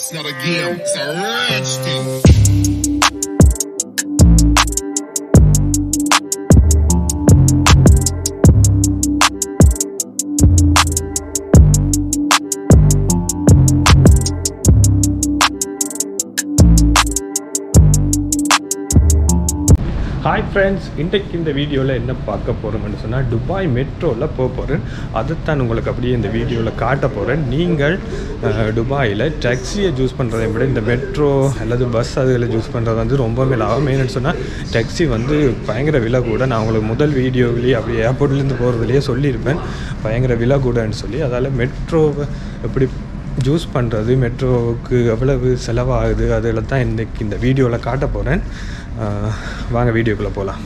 It's not a game, it's a rich thing. Hi friends இன்றைக்கு இந்த வீடியோவில் என்ன பார்க்க போகிறோம்னு சொன்னால் துபாய் மெட்ரோவில் போக போகிறேன் அதைத்தான் உங்களுக்கு அப்படியே இந்த வீடியோவில் காட்ட போகிறேன் நீங்கள் அஹ், துபாயில் டாக்ஸியை சூஸ் பண்ணுறதை விட இந்த மெட்ரோ அல்லது பஸ் அதுகளை சூஸ் பண்ணுறது வந்து ரொம்பவே லாபம் ஏன்னு சொன்னால் டாக்ஸி வந்து பயங்கர விலை கூட நான் உங்களுக்கு முதல் வீடியோவிலேயே அப்படி ஏர்போர்ட்லேருந்து போகிறதுலையே சொல்லியிருப்பேன் பயங்கர விலை கூடன்னு சொல்லி அதால் மெட்ரோவை எப்படி ஜூஸ் பண்ணுறது மெட்ரோவுக்கு எவ்வளவு செலவாகுது அதில் தான் இன்றைக்கி இந்த வீடியோவில் காட்ட போகிறேன் வாங்க வீடியோக்குள்ளே போகலாம்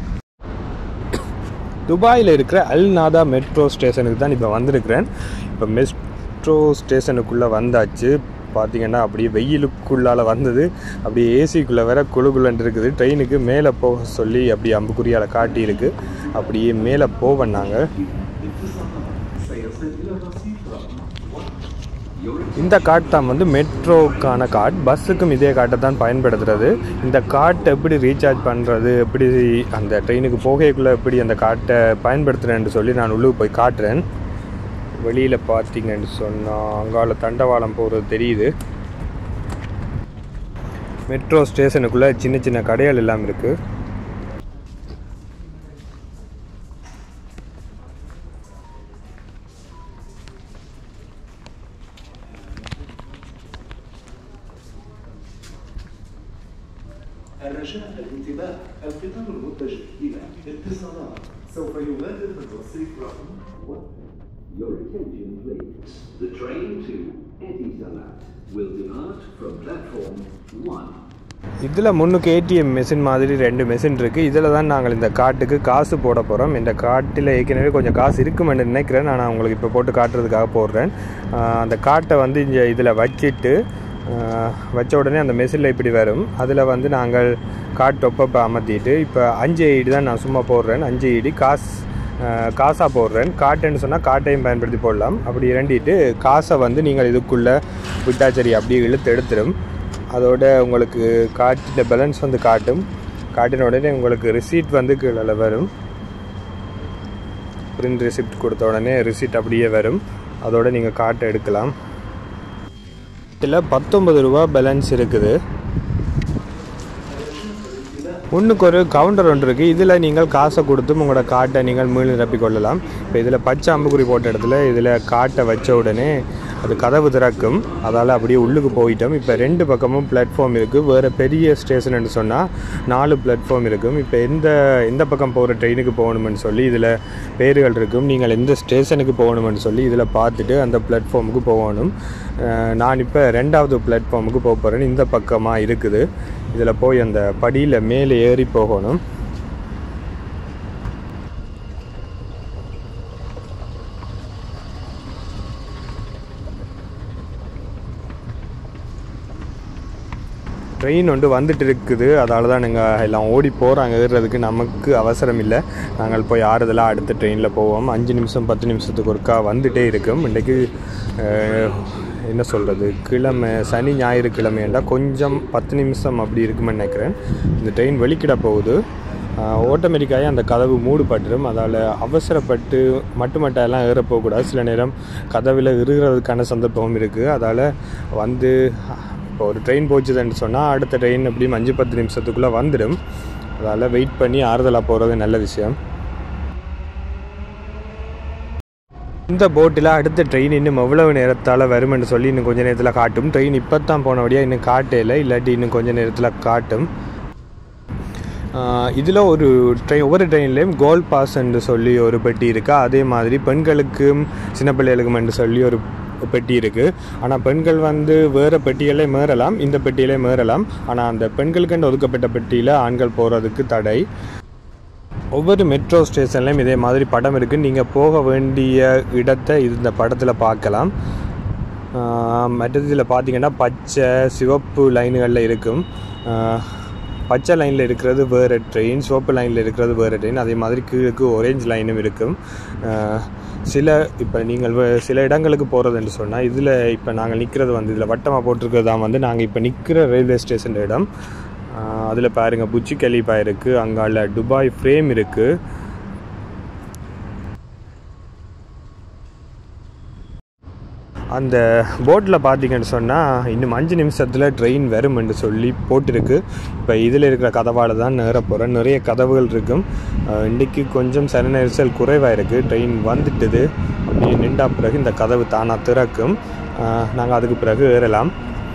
துபாயில் இருக்கிற அல் நாதா மெட்ரோ ஸ்டேஷனுக்கு தான் இப்போ வந்திருக்கிறேன் இப்போ மெட்ரோ ஸ்டேஷனுக்குள்ளே வந்தாச்சு பார்த்தீங்கன்னா அப்படியே வெயிலுக்குள்ளால் வந்தது அப்படியே ஏசிக்குள்ளே வேற குழுகுலன்னு இருக்குது ட்ரெயினுக்கு மேலே போக சொல்லி அப்படியே அம்புக்குறியால் காட்டியிருக்கு அப்படியே மேலே போவண்ணாங்க இந்த கார்டு தான் வந்து மெட்ரோக்கான கார்டு பஸ்ஸுக்கும் இதே கார்டை தான் பயன்படுத்துறது இந்த கார்ட் எப்படி ரீசார்ஜ் பண்ணுறது எப்படி அந்த ட்ரெயினுக்கு போகைக்குள்ளே எப்படி அந்த கார்ட்டை பயன்படுத்துகிறேன்னு சொல்லி நான் உள்ளுக்கு போய் காட்டுறேன் வெளியில் பார்த்தீங்கன்னு சொன்னால் அங்கால தண்டவாளம் போகிறது தெரியுது மெட்ரோ ஸ்டேஷனுக்குள்ளே சின்ன சின்ன கடைகள் எல்லாம் இருக்குது الرجاء الانتباه القطار المتجه إلى اتصالات سوف يغادر متوسط رقم و... Your attention please. The train to Etisalat will depart from platform 1. இதில் முன்னுக்கு ஏடிஎம் மெஷின் மாதிரி ரெண்டு மெஷின் இருக்குது இதில் தான் நாங்கள் இந்த காட்டுக்கு காசு போட போகிறோம் இந்த காட்டில் ஏற்கனவே கொஞ்சம் காசு இருக்குமென்னு நினைக்கிறேன் நான் உங்களுக்கு இப்போ போட்டு காட்டுறதுக்காக போடுறேன் ஆஹ் அந்த காட்டை வந்து இங்கே இதில் வச்சுட்டு ஆஹ் வச்ச உடனே அந்த மெஷினில் இப்படி வரும் அதில் வந்து நாங்கள் காட் டொப்பப்பை அமர்த்திட்டு இப்போ அஞ்சு ஐடி தான் நான் சும்மா போடுறேன் அஞ்சு ஐடி காசு காசாக போடுறேன் காட்டுன்னு சொன்னால் காட்டையும் பயன்படுத்தி போடலாம் அப்படி இரண்டிட்டு காசை வந்து நீங்கள் இதுக்குள்ளே விட்டா சரி அப்படியே இழுத்து எடுத்துடும் அதோட உங்களுக்கு காட்டின பேலன்ஸ் வந்து காட்டும் காட்டின உடனே உங்களுக்கு ரிசீட் வந்து கீழே வரும் பிரிண்ட் ரிசிப்ட் கொடுத்த உடனே ரிசீட் அப்படியே வரும் அதோட நீங்கள் காட்டை எடுக்கலாம் இதில் பத்தொன்பது ரூபா பேலன்ஸ் இருக்குது ஒன்றுக்கு ஒரு கவுண்டர் ஒன்று இருக்குது இதில் நீங்கள் காசை கொடுத்தும் உங்களோட காட்டை நீங்கள் மீள் நிரப்பிக் கொள்ளலாம் இப்போ இதில் பச்சை அம்புக்குறி போட்ட இடத்துல இதில் காட்டை வச்ச உடனே அது கதவு திறக்கும் அதால் அப்படியே உள்ளுக்கு போயிட்டோம் இப்போ ரெண்டு பக்கமும் பிளாட்ஃபார்ம் இருக்குது வேறு பெரிய ஸ்டேஷன் சொன்னால் நாலு பிளாட்ஃபார்ம் இருக்கும் இப்போ எந்த எந்த பக்கம் போகிற ட்ரெயினுக்கு போகணுமென்னு சொல்லி இதில் பேர்கள் இருக்கும் நீங்கள் எந்த ஸ்டேஷனுக்கு போகணுமென்னு சொல்லி இதில் பார்த்துட்டு அந்த பிளாட்ஃபார்முக்கு போகணும் அஹ் நான் இப்போ ரெண்டாவது பிளாட்ஃபார்முக்கு போக போகிறேன் இந்த பக்கமாக இருக்குது இதில் போய் அந்த படியில் மேலே ஏறி போகணும் ட்ரெயின் வந்து வந்துட்டு இருக்குது அதால தான் நாங்கள் எல்லாம் ஓடி போகிறாங்க ஏறுறதுக்கு நமக்கு அவசரம் இல்லை நாங்கள் போய் ஆறுதலாக அடுத்த ட்ரெயினில் போவோம் அஞ்சு நிமிஷம் பத்து நிமிஷத்துக்கு ஒருக்கா வந்துட்டே இருக்கும் இன்றைக்கு அஹ், என்ன சொல்கிறது கிழமை சனி ஞாயிறு கிழமைண்டா கொஞ்சம் பத்து நிமிஷம் அப்படி இருக்குமென்னு நினைக்கிறேன் இந்த ட்ரெயின் வெளிக்கிட போகுது ஆட்டோமேட்டிக்காகவே அந்த கதவு மூடுபட்டுரும் அதால் அவசரப்பட்டு மட்டு மட்டெல்லாம் ஏற போகக்கூடாது சில நேரம் கதவில் இறுகிறதுக்கான சந்தர்ப்பமும் இருக்குது அதால் வந்து இப்போ ஒரு ட்ரெயின் போச்சுதுன்னு சொன்னால் அடுத்த ட்ரெயின் எப்படியும் அஞ்சு பத்து நிமிஷத்துக்குள்ளே வந்துடும் அதால் வெயிட் பண்ணி ஆறுதலாக போகிறது நல்ல விஷயம் இந்த போட்டில் அடுத்த ட்ரெயின் இன்னும் எவ்வளவு நேரத்தால் வரும்னு சொல்லி இன்னும் கொஞ்ச நேரத்தில் காட்டும் ட்ரெயின் இப்போ தான் போனபடியாக இன்னும் காட்டையில் இல்லாட்டி இன்னும் கொஞ்ச நேரத்தில் காட்டும் இதில் ஒரு ட்ரெயின் ஒவ்வொரு ட்ரெயின்லேயும் கோல் பாஸ்ன்னு சொல்லி ஒரு பெட்டி இருக்கா அதே மாதிரி பெண்களுக்கும் சின்ன பிள்ளைகளுக்கும் சொல்லி ஒரு பெட்டி இருக்குது ஆனால் பெண்கள் வந்து வேறு பெட்டிகளே மேறலாம் இந்த பெட்டியிலே மேறலாம் ஆனால் அந்த பெண்களுக்குன்னு ஒதுக்கப்பட்ட பெட்டியில் ஆண்கள் போகிறதுக்கு தடை ஒவ்வொரு மெட்ரோ ஸ்டேஷன்லேயும் இதே மாதிரி படம் இருக்குது நீங்கள் போக வேண்டிய இடத்தை இந்த படத்தில் பார்க்கலாம் ஆஹ் மற்றது இதில் பார்த்தீங்கன்னா பச்சை சிவப்பு லைன்களில் இருக்கும் ஆஹ் பச்சை லைனில் இருக்கிறது வேறு ட்ரெயின் சிவப்பு லைனில் இருக்கிறது வேறு ட்ரெயின் அதே மாதிரி கீழுக்கு ஒரேஞ்ச் லைனும் இருக்கும் ஆஹ் சில இப்போ நீங்கள் வ- சில இடங்களுக்கு போகிறதுன்னு சொன்னால் இதில் இப்போ நாங்கள் நிற்கிறது வந்து இதில் வட்டமாக போட்டிருக்கிறது தான் வந்து நாங்கள் இப்போ நிற்கிற ரயில்வே ஸ்டேஷன் இடம் அதில் பாருங்கள் புச்சி கலிபா இருக்குது அங்கால துபாய் ஃப்ரேம் இருக்குது அந்த போட்டில் பார்த்தீங்கன்னு சொன்னால் இன்னும் அஞ்சு நிமிஷத்தில் ட்ரெயின் வரும்னு சொல்லி போட்டிருக்கு இப்போ இதில் இருக்கிற கதவால் தான் நேர போகிறேன் நிறைய கதவுகள் இருக்கும் அஹ் இன்றைக்கி கொஞ்சம் சன நெரிசல் குறைவாக இருக்குது ட்ரெயின் வந்துட்டுது அப்படியே நின்றா பிறகு இந்த கதவு தானாக திறக்கும் நாங்கள் அதுக்கு பிறகு ஏறலாம்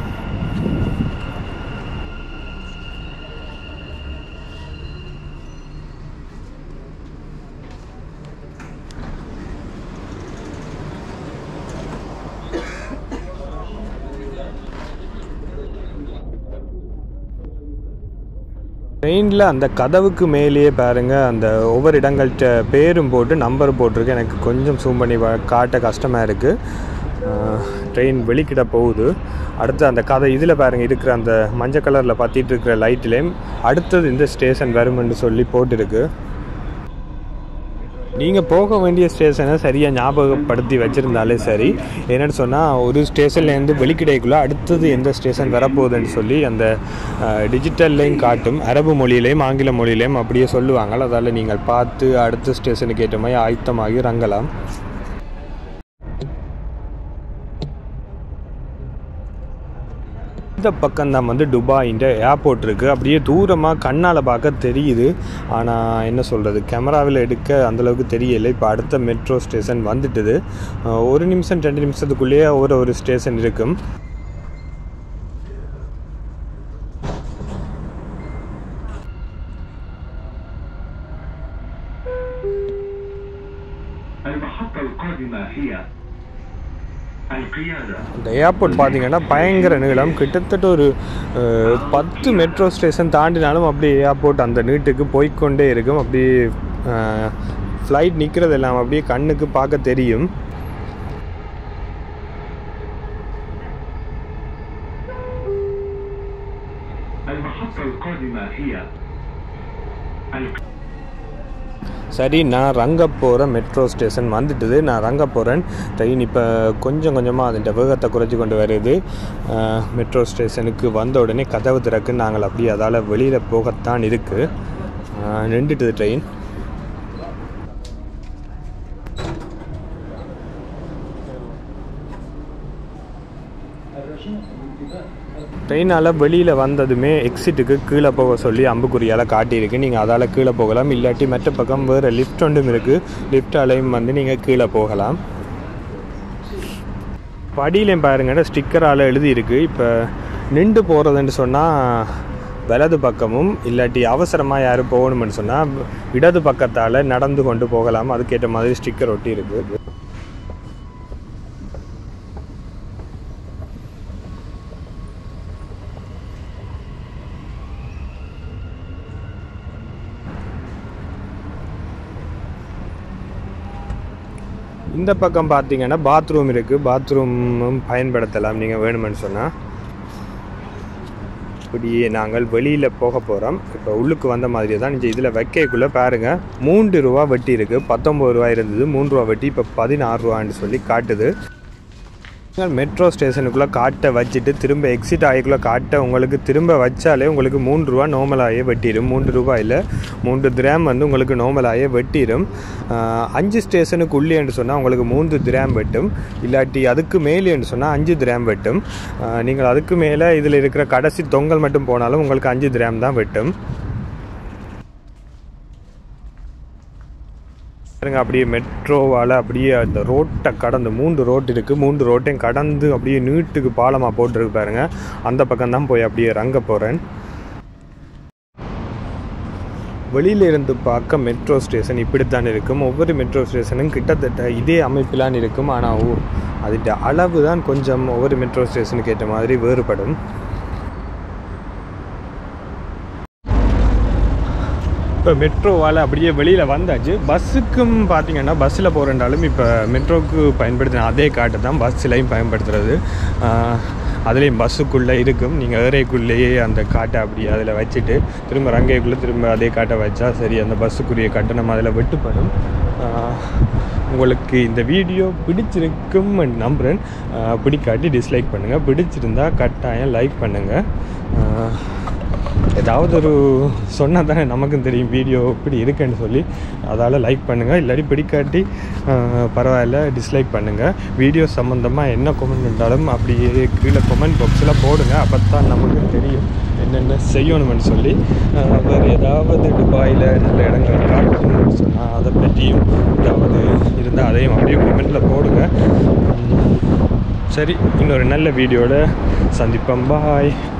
ட்ரெயினில் அந்த கதவுக்கு மேலேயே பாருங்க அந்த ஒவ்வொரு இடங்கள்கிட்ட பேரும் போட்டு நம்பர் போட்டிருக்கு எனக்கு கொஞ்சம் ஜூம் பண்ணி வ- காட்ட கஷ்டமாக இருக்குது ட்ரெயின் வெளிக்கிட போகுது அடுத்து அந்த கதை இதில் பாருங்க இருக்கிற அந்த மஞ்சள் கலரில் பற்றிட்டு இருக்கிற லைட்லேயும் அடுத்தது இந்த ஸ்டேஷன் வரும்னு சொல்லி போட்டிருக்கு நீங்கள் போக வேண்டிய ஸ்டேஷனை சரியாக ஞாபகப்படுத்தி வச்சுருந்தாலே சரி என்னென்னு சொன்னால் ஒரு ஸ்டேஷன்லேருந்து வெளிக்கிடைக்குள்ளே அடுத்தது எந்த ஸ்டேஷன் வரப்போகுதுன்னு சொல்லி அந்த டிஜிட்டல்லையும் காட்டும் அரபு மொழியிலையும் ஆங்கில மொழியிலையும் அப்படியே சொல்லுவாங்க அதால் நீங்கள் பார்த்து அடுத்த ஸ்டேஷனுக்கு ஏற்ற மாதிரி ஆயத்தமாகி இறங்கலாம் இந்த பக்கம் தான் வந்து துபாயின்ற ஏர்போர்ட் இருக்குது அப்படியே தூரமாக கண்ணால் பார்க்க தெரியுது ஆனால் என்ன சொல்கிறது கேமராவில் எடுக்க அந்தளவுக்கு தெரியலை இப்போ அடுத்த மெட்ரோ ஸ்டேஷன் வந்துட்டுது அஹ் ஒரு நிமிஷம் ரெண்டு நிமிஷத்துக்குள்ளேயே ஒரு ஒரு ஸ்டேஷன் இருக்கும் المحطة القادمة هي القيادة இந்த ஏர்போர்ட் பார்த்தீங்கன்னா பயங்கர நீளம் கிட்டத்தட்ட ஒரு அஹ், பத்து மெட்ரோ ஸ்டேஷன் தாண்டினாலும் அப்படியே ஏர்போர்ட் அந்த நீட்டுக்கு போய்க்கொண்டே இருக்கும் அப்படியே ஃப்ளைட் நிற்கிறது எல்லாம் அப்படியே கண்ணுக்கு பார்க்க தெரியும் المحطة القادمة هي الق- சரி நான் ரங்க போகிற மெட்ரோ ஸ்டேஷன் வந்துட்டுது நான் ரங்க போகிறேன் ட்ரெயின் இப்போ கொஞ்சம் கொஞ்சமாக அதன் வேகத்தை குறைச்சி கொண்டு வருது அஹ், மெட்ரோ ஸ்டேஷனுக்கு வந்த உடனே கதவு திறக்கு நாங்கள் அப்படியே அதால் வெளியில் போகத்தான் இருக்குது நின்றுட்டுது ட்ரெயின் ட்ரெயினால் வெளியில் வந்ததுமே எக்ஸிட்டுக்கு கீழே போக சொல்லி அம்புக்குறியால் காட்டியிருக்கு நீங்கள் அதால் கீழே போகலாம் இல்லாட்டி மற்ற பக்கம் வேறு லிஃப்ட் ஒன்றும் இருக்குது லிஃப்டாலையும் வந்து நீங்கள் கீழே போகலாம் படியிலையும் பாருங்கன்னா ஸ்டிக்கரால் எழுதியிருக்கு இப்போ நின்று போகிறதுன்னு சொன்னால் வலது பக்கமும் இல்லாட்டி அவசரமாக யாரும் போகணும்னு சொன்னால் இடது பக்கத்தால் நடந்து கொண்டு போகலாம் அதுக்கேற்ற மாதிரி ஸ்டிக்கர் ஒட்டி இருக்குது இந்த பக்கம் பார்த்தீங்கன்னா பாத்ரூம் இருக்குது பாத்ரூமும் பயன்படுத்தலாம் நீங்கள் வேணுமென்னு சொன்னால் இப்படியே நாங்கள் வெளியில் போக போகிறோம் இப்போ உள்ளுக்கு வந்த மாதிரி தான் இந்த இதில் வைக்கக்குள்ளே பாருங்கள் மூன்று ரூபா வட்டி இருக்குது பத்தொம்பது ரூபா இருந்தது மூன்று ரூபா வட்டி இப்போ பதினாறு ரூபான்னு சொல்லி காட்டுது நீங்கள் மெட்ரோ ஸ்டேஷனுக்குள்ளே காட்ட வச்சுட்டு திரும்ப எக்ஸிட் ஆகிக்குள்ளே காட்ட உங்களுக்கு திரும்ப வச்சாலே உங்களுக்கு மூன்று ரூபா நார்மலாகவே வெட்டிடும் மூன்று ரூபாயில் மூன்று திராம் வந்து உங்களுக்கு நார்மலாகவே வெட்டிடும் ஆஹ், அஞ்சு ஸ்டேஷனுக்கு உள்ளேன்னு சொன்னால் உங்களுக்கு மூன்று திராம் வெட்டும் இல்லாட்டி அதுக்கு மேலேன்னு சொன்னால் அஞ்சு திராம் வெட்டும் ஆஹ், நீங்கள் அதுக்கு மேலே இதில் இருக்கிற கடைசி தொங்கல் மட்டும் போனாலும் உங்களுக்கு அஞ்சு திராம் தான் வெட்டும் பாருங்க அப்படியே மெட்ரோவால் அப்படியே அந்த ரோட்டை கடந்து மூன்று ரோட் இருக்குது மூன்று ரோட்டையும் கடந்து அப்படியே நீட்டுக்கு பாலமாக போட்டிருக்கு பாருங்க அந்த பக்கம் தான் போய் அப்படியே ரங்க போகிறேன் வெளியில இருந்து பார்க்க மெட்ரோ ஸ்டேஷன் இப்படித்தான் இருக்கும் ஒவ்வொரு மெட்ரோ ஸ்டேஷனும் கிட்டத்தட்ட இதே அமைப்பிலான் இருக்கும் ஆனால் ஓ அதோட அளவு தான் கொஞ்சம் ஒவ்வொரு மெட்ரோ ஸ்டேஷனுக்கு ஏற்ற மாதிரி வேறுபடும் இப்போ மெட்ரோவால் அப்படியே வெளியில் வந்தாச்சு பஸ்ஸுக்கும் பார்த்தீங்கன்னா பஸ்ஸில் போகிறேன்டாலும் இப்போ மெட்ரோவுக்கு பயன்படுத்தின அதே காட்டை தான் பஸ்ஸிலையும் பயன்படுத்துறது அதுலேயும் பஸ்ஸுக்குள்ளே இருக்கும் நீங்கள் ஏறைக்குள்ளேயே அந்த காட்டை அப்படி அதில் வச்சுட்டு திரும்ப ரங்கைக்குள்ளே திரும்ப அதே காட்டை வச்சா சரி அந்த பஸ்ஸுக்குரிய கட்டணம் அதில் வெட்டுப்படும் ஆஹ் உங்களுக்கு இந்த வீடியோ பிடிச்சிருக்கும் நம்புகிறேன் அஹ், பிடிக்காட்டி டிஸ்லைக் பண்ணுங்கள் பிடிச்சிருந்தா கட்டாயம் லைக் பண்ணுங்கள் ஏதாவது ஒரு சொன்னால் தானே நமக்கும் தெரியும் வீடியோ இப்படி இருக்குன்னு சொல்லி அதால் லைக் பண்ணுங்கள் இல்லாட்டி பிடிக்காட்டி அஹ், பரவாயில்ல டிஸ்லைக் பண்ணுங்கள் வீடியோ சம்மந்தமாக என்ன கமெண்ட் இருந்தாலும் அப்படியே கீழே கமெண்ட் பாக்ஸில் போடுங்க அப்போ தான் நமக்கு தெரியும் என்னென்ன செய்யணும்னு சொல்லி அஹ், வேறு ஏதாவது துபாயில் நல்ல இடங்கள் காட்டணும்னு சொன்னால் அதை பற்றியும் ஏதாவது இருந்தால் அதையும் அப்படியே கமெண்ட்டில் போடுங்க உம், சரி இன்னொரு நல்ல வீடியோட சந்திப்போம் பாய்